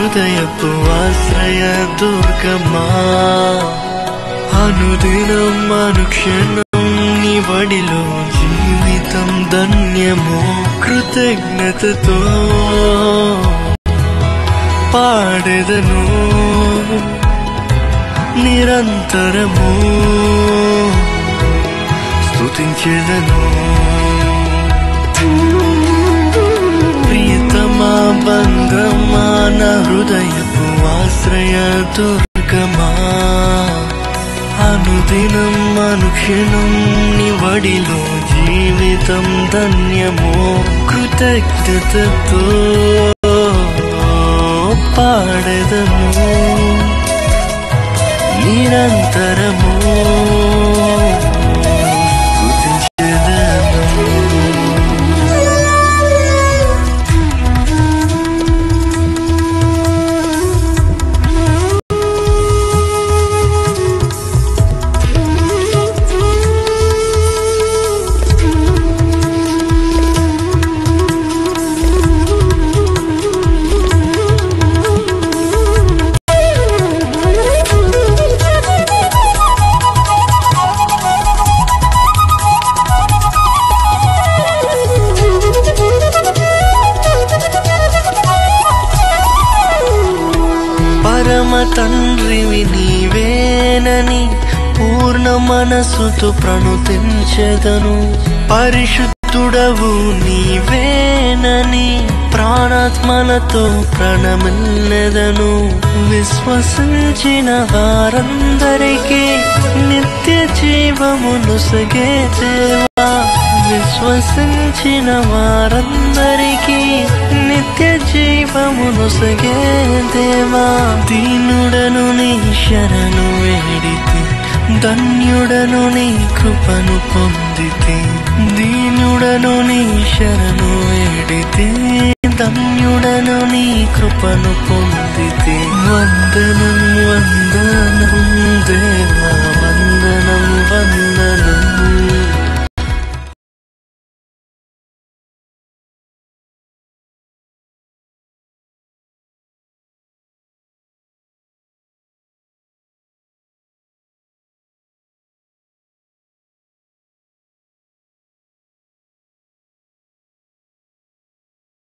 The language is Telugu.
హృదయపు ఆశ్రయ దుర్గమా అనుదినం అనుక్షణం నీ వడిలో జీవితం ధన్యము కృతజ్ఞతతో పాడెదను నిరంతరము స్తుతించెదను ప్రియతమా బంధమా నా హృదయపు ఆశ్రయ దుర్గమా అనుదినం అనుక్షణం నీ వడిలో జీవితం ధన్యము కృతజ్ఞతతో పాడదము నిరంతరము స్తుతించెదను. పరమ తండ్రివి నీవేనని పూర్ణ మనసుతో ప్రణుతించెదను పరిశుద్ధుడవు నీవేనని ప్రాణాత్మలతో ప్రణమిల్లెదను విశ్వసించిన వారందరికీ నిత్య జీవమును సగే దేవా విశ్వసించిన వారందరికీ నిత్య జీవమును సగే దేవా దీనుడను నీ శరణు వేడితే ధన్యుడను నీ కృపను పొందితే దీనుడను నీ శరణు వేడితే ధన్యుడను నీ కృపను పొందితే వందనం వందనం దేవా